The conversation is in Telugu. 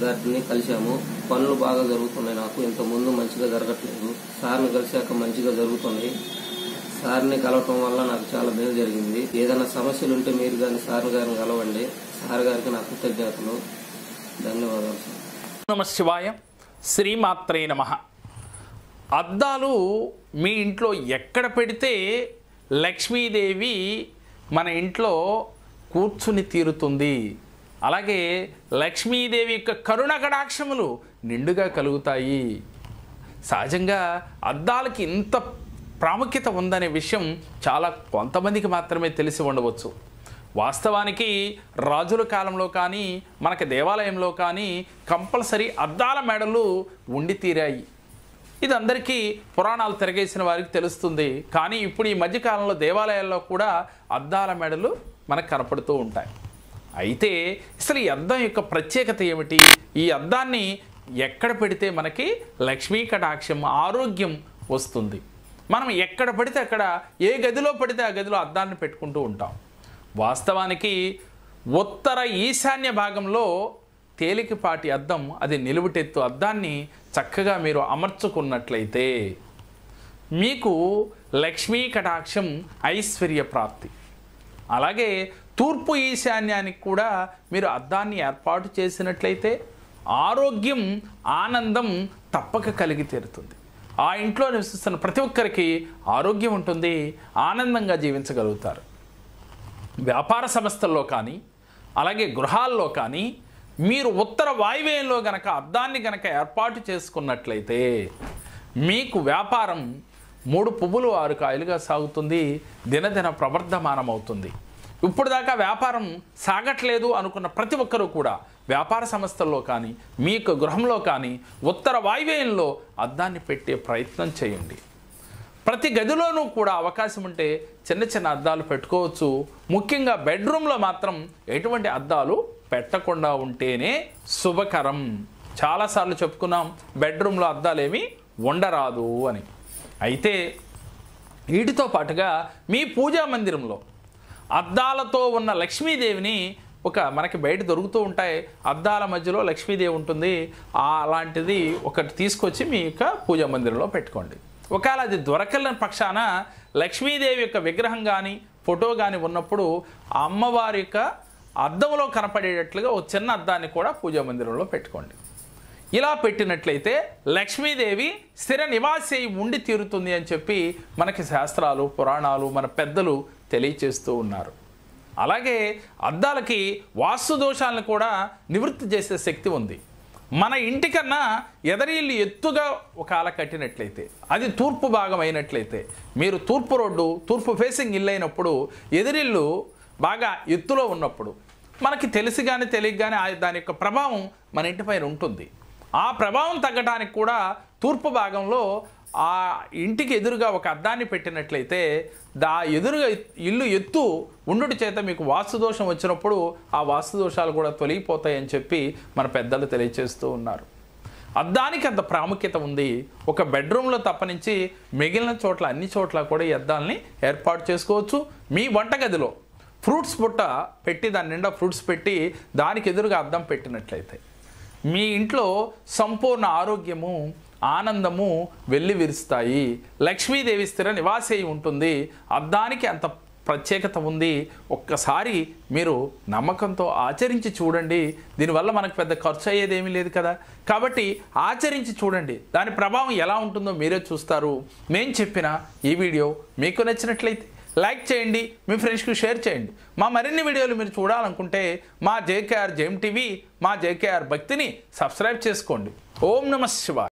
గారిని కలిశాము పనులు బాగా జరుగుతున్నాయి నాకు ఇంత ముందు మంచిగా జరగట్లేదు సార్ని కలిశాక మంచిగా జరుగుతున్నాయి సార్ని కలవటం వల్ల నాకు చాలా మేలు జరిగింది ఏదైనా సమస్యలు ఉంటే మీరు కానీ సార్ గారిని కలవండి సార్ గారికి నా కృతజ్ఞతలు ధన్యవాదాలు సార్ నమ శివాయ శ్రీమాత్రే నమ అద్దాలు మీ ఇంట్లో ఎక్కడ పెడితే లక్ష్మీదేవి మన ఇంట్లో కూర్చుని తీరుతుంది అలాగే లక్ష్మీదేవి యొక్క కరుణ కటాక్షములు నిండుగా కలుగుతాయి సహజంగా అద్దాలకి ఇంత ప్రాముఖ్యత ఉందనే విషయం చాలా కొంతమందికి మాత్రమే తెలిసి ఉండవచ్చు వాస్తవానికి రాజుల కాలంలో కానీ మనకి దేవాలయంలో కానీ కంపల్సరీ అద్దాల మెడలు ఉండి తీరాయి ఇది అందరికీ పురాణాలు తిరగేసిన వారికి తెలుస్తుంది కానీ ఇప్పుడు ఈ మధ్యకాలంలో దేవాలయాల్లో కూడా అద్దాల మెడలు మనకు కనపడుతూ ఉంటాయి అయితే అసలు ఈ అద్దం యొక్క ప్రత్యేకత ఏమిటి ఈ అద్దాన్ని ఎక్కడ పెడితే మనకి లక్ష్మీ కటాక్షం ఆరోగ్యం వస్తుంది మనం ఎక్కడ పడితే అక్కడ ఏ గదిలో పడితే ఆ గదిలో అద్దాన్ని పెట్టుకుంటూ ఉంటాం వాస్తవానికి ఉత్తర ఈశాన్య భాగంలో తేలికపాటి అద్దం అది నిలువుటెత్తు అద్దాన్ని చక్కగా మీరు అమర్చుకున్నట్లయితే మీకు లక్ష్మీ కటాక్షం ఐశ్వర్య ప్రాప్తి అలాగే తూర్పు ఈశాన్యానికి కూడా మీరు అద్దాన్ని ఏర్పాటు చేసినట్లయితే ఆరోగ్యం ఆనందం తప్పక కలిగి తీరుతుంది ఆ ఇంట్లో నివసిస్తున్న ప్రతి ఒక్కరికి ఆరోగ్యం ఉంటుంది ఆనందంగా జీవించగలుగుతారు వ్యాపార సంస్థల్లో కానీ అలాగే గృహాల్లో కానీ మీరు ఉత్తర వాయువ్యంలో గనక అద్దాన్ని గనక ఏర్పాటు చేసుకున్నట్లయితే మీకు వ్యాపారం మూడు పువ్వులు ఆరు కాయలుగా సాగుతుంది దినదిన ప్రవర్ధమానం అవుతుంది ఇప్పుడు దాకా వ్యాపారం సాగట్లేదు అనుకున్న ప్రతి ఒక్కరూ కూడా వ్యాపార సంస్థల్లో కానీ మీ యొక్క గృహంలో కానీ ఉత్తర వాయువ్యంలో అద్దాన్ని పెట్టే ప్రయత్నం చేయండి ప్రతి గదిలోనూ కూడా అవకాశం ఉంటే చిన్న చిన్న అద్దాలు పెట్టుకోవచ్చు ముఖ్యంగా బెడ్రూమ్లో మాత్రం ఎటువంటి అద్దాలు పెట్టకుండా ఉంటేనే శుభకరం చాలాసార్లు చెప్పుకున్నాం బెడ్రూమ్లో అద్దాలు ఏమీ ఉండరాదు అని అయితే వీటితో పాటుగా మీ పూజా మందిరంలో అద్దాలతో ఉన్న లక్ష్మీదేవిని ఒక మనకి బయట దొరుకుతూ ఉంటాయి అద్దాల మధ్యలో లక్ష్మీదేవి ఉంటుంది ఆ అలాంటిది ఒకటి తీసుకొచ్చి మీ యొక్క పూజా మందిరంలో పెట్టుకోండి ఒకవేళ అది దొరకలేని పక్షాన లక్ష్మీదేవి యొక్క విగ్రహం కానీ ఫోటో కానీ ఉన్నప్పుడు ఆ అమ్మవారి యొక్క అద్దంలో కనపడేటట్లుగా ఒక చిన్న అద్దాన్ని కూడా పూజా మందిరంలో పెట్టుకోండి ఇలా పెట్టినట్లయితే లక్ష్మీదేవి స్థిర నివాసి అయి ఉండి తీరుతుంది అని చెప్పి మనకి శాస్త్రాలు పురాణాలు మన పెద్దలు తెలియచేస్తూ ఉన్నారు అలాగే అద్దాలకి వాస్తు దోషాలను కూడా నివృత్తి చేసే శక్తి ఉంది మన ఇంటికన్నా ఎదరిల్లు ఎత్తుగా ఒక ఆల కట్టినట్లయితే అది తూర్పు భాగం అయినట్లయితే మీరు తూర్పు రోడ్డు తూర్పు ఫేసింగ్ ఇల్లు అయినప్పుడు ఎదిరిల్లు బాగా ఎత్తులో ఉన్నప్పుడు మనకి తెలిసి కానీ తెలియక కానీ దాని యొక్క ప్రభావం మన ఇంటిపైన ఉంటుంది ఆ ప్రభావం తగ్గడానికి కూడా తూర్పు భాగంలో ఆ ఇంటికి ఎదురుగా ఒక అద్దాన్ని పెట్టినట్లయితే దా ఎదురుగా ఇల్లు ఎత్తు ఉండుటి చేత మీకు వాస్తుదోషం వచ్చినప్పుడు ఆ వాస్తుదోషాలు కూడా తొలగిపోతాయని చెప్పి మన పెద్దలు తెలియచేస్తూ ఉన్నారు అద్దానికి అంత ప్రాముఖ్యత ఉంది ఒక బెడ్రూమ్లో తప్పనించి మిగిలిన చోట్ల అన్ని చోట్ల కూడా ఈ అద్దాలని ఏర్పాటు చేసుకోవచ్చు మీ వంటగదిలో ఫ్రూట్స్ పుట్ట పెట్టి దాని నిండా ఫ్రూట్స్ పెట్టి దానికి ఎదురుగా అద్దం పెట్టినట్లయితే మీ ఇంట్లో సంపూర్ణ ఆరోగ్యము ఆనందము వెళ్ళి విరుస్తాయి లక్ష్మీదేవి స్థిర నివాసి అయి ఉంటుంది అద్దానికి అంత ప్రత్యేకత ఉంది ఒక్కసారి మీరు నమ్మకంతో ఆచరించి చూడండి దీనివల్ల మనకు పెద్ద ఖర్చు అయ్యేది ఏమీ లేదు కదా కాబట్టి ఆచరించి చూడండి దాని ప్రభావం ఎలా ఉంటుందో మీరే చూస్తారు నేను చెప్పిన ఈ వీడియో మీకు నచ్చినట్లయితే లైక్ చేయండి మీ ఫ్రెండ్స్కి షేర్ చేయండి మా మరిన్ని వీడియోలు మీరు చూడాలనుకుంటే మా జేకేఆర్ జేఎం టీవీ మా జేకేఆర్ భక్తిని సబ్స్క్రైబ్ చేసుకోండి ఓం నమ శివాయ